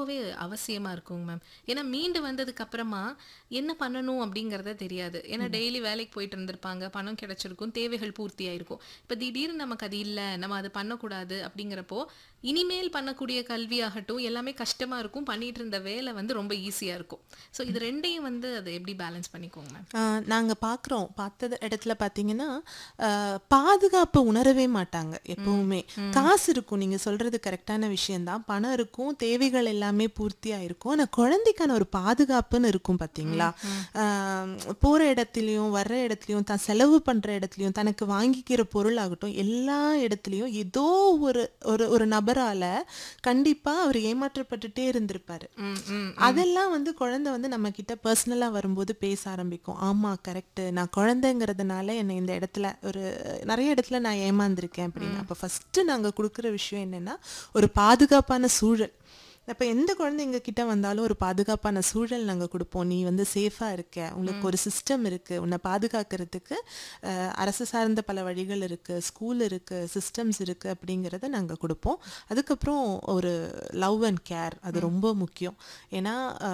ரொம்பவே அவசியமா இருக்குங்க மேம். ஏன்னா மீண்டு வந்ததுக்கு அப்புறமா என்ன பண்ணணும் அப்படிங்கிறதே தெரியாது. ஏன்னா டெய்லி வேலைக்கு போயிட்டு இருந்திருப்பாங்க. பணம் கிடைச்சிருக்கும். தேவைகள் பூர்த்தியாயிருக்கும். இப்ப திடீர்னு நமக்கு அது இல்ல. நம்ம அது பண்ணக்கூடாது அப்படிங்கிறப்போ, இனிமேல் பண்ணக்கூடிய கல்வியாகட்டும், எல்லாமே கஷ்டமா இருக்கும். பண்ணிட்டு இருந்த வேலை வந்து ரொம்ப ஈஸியா இருக்கும். ஸோ இது 2யும் வந்து அத எப்படி பேலன்ஸ் பண்ணிக்கோங்க மேம்? ஆ, நாங்க பார்க்குறோம். பார்த்தது இடத்துல பார்த்தீங்கன்னா, அ பாதுகாப்பு உணரவே மாட்டாங்க எப்பவுமே. காசு இருக்கும். நீங்க சொல்றது கரெக்டான விஷயம் தான். பணம் இருக்கும். தேவைகள் எல்லாமே பூர்த்தியா இருக்கும். ஆனா குழந்தைக்கான ஒரு பாதுகாப்புன்னு இருக்கும் பார்த்தீங்களா? ஆ, போற இடத்துலயும், வர்ற இடத்துலயும், தான் செலவு பண்ற இடத்துலயும், தனக்கு வாங்கிக்கிற பொருள் ஆகட்டும், எல்லா இடத்துலயும் ஏதோ ஒரு ஒரு ஒரு நபரால கண்டிப்பா அவர் ஏமாற்றப்பட்டுட்டே இருந்திருப்பாரு. ம், ம். அதெல்லாம் வந்து குழந்தை வந்து நம்ம கிட்ட பர்சனலா வரும்போது பேச ஆரம்பிக்கும். ஆமா கரெக்ட். நான் குழந்தைங்கிறதுனால என்னை இந்த இடத்துல ஒரு நிறைய இடத்துல நான் ஏமாந்துருக்கேன் அப்படின்னு. அப்ப ஃபர்ஸ்ட் நாங்க கொடுக்குற விஷயம் என்னன்னா, ஒரு பாதுகாப்பான சூழல். அப்ப எந்த குழந்தை எங்க கிட்ட வந்தாலும் ஒரு பாதுகாப்பான சூழல் நாங்க கொடுப்போம். நீ வந்து சேஃபா இருக்க. உங்களுக்கு ஒரு சிஸ்டம் இருக்கு. உன்னை பாதுகாக்கிறதுக்கு அ, அரசு சார்ந்த பல வழிகள் இருக்கு. ஸ்கூல் இருக்கு. சிஸ்டம்ஸ் இருக்கு அப்படிங்கிறத நாங்க கொடுப்போம். அதுக்கப்புறம் ஒரு லவ் அண்ட் கேர் அது ரொம்ப முக்கியம். ஏன்னா ஆ,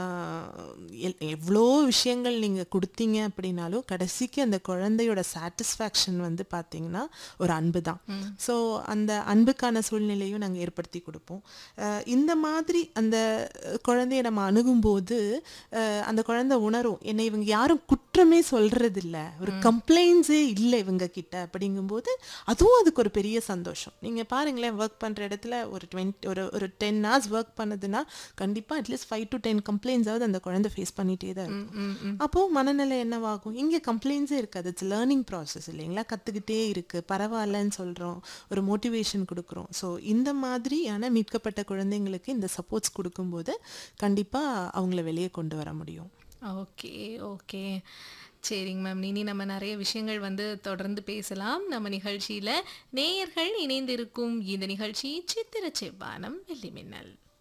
எல் எவ்வளோ விஷயங்கள் நீங்க கொடுத்தீங்க அப்படின்னாலும் கடைசிக்கு அந்த குழந்தையோட சாட்டிஸ்ஃபேக்ஷன் வந்து பார்த்தீங்கன்னா ஒரு அன்பு தான். ஸோ அந்த அன்புக்கான சூழ்நிலையும் நாங்க ஏற்படுத்தி கொடுப்போம். அ, இந்த மாதிரி அந்த குழந்தைய நம்ம அணுகும்போது அ, அந்த குழந்தை உணரும். என்னை இவங்க யாரும் குற்றமே சொல்றதில்ல. ஒரு கம்ப்ளைண்ட்ஸே இல்லை இவங்க கிட்ட அப்படிங்கும்போது அதுவும் அதுக்கு ஒரு பெரிய சந்தோஷம். நீங்க பாருங்களேன் ஒர்க் பண்ற இடத்துல ஒரு 20 ஒரு ஒரு 10 ஹார்ஸ் ஒர்க் பண்ணுதுன்னா கண்டிப்பா அட்லீஸ்ட் 5 டு 10 கம்ப்ளைண்ட்ஸாவது அந்த குழந்தை ஃபேஸ் பண்ணிட்டே தான் இருக்கும். அப்போ மனநிலை என்னவாகும்? இங்க கம்ப்ளைண்ட்ஸே இருக்காது. இட்ஸ் லேர்னிங் ப்ராசஸ் இல்லைங்களா? கத்துக்கிட்டே இருக்கு. பரவாயில்லன்னு சொல்றோம். ஒரு மோட்டிவேஷன் கொடுக்குறோம். ஸோ இந்த மாதிரியான மீட்கப்பட்ட குழந்தைங்களுக்கு இந்த சப்போர்ட்ஸ் கொடுக்கும்போது கண்டிப்பா அவங்கள வெளியே கொண்டு வர முடியும். Okay, okay. சரிங்க மேம். இனி நம்ம நிறைய விஷயங்கள் வந்து தொடர்ந்து பேசலாம். நம்ம நிகழ்ச்சியில நேயர்கள் இணைந்திருக்கும் இந்த நிகழ்ச்சி சித்திர செவ்வானம் வெள்ளி மின்னல்.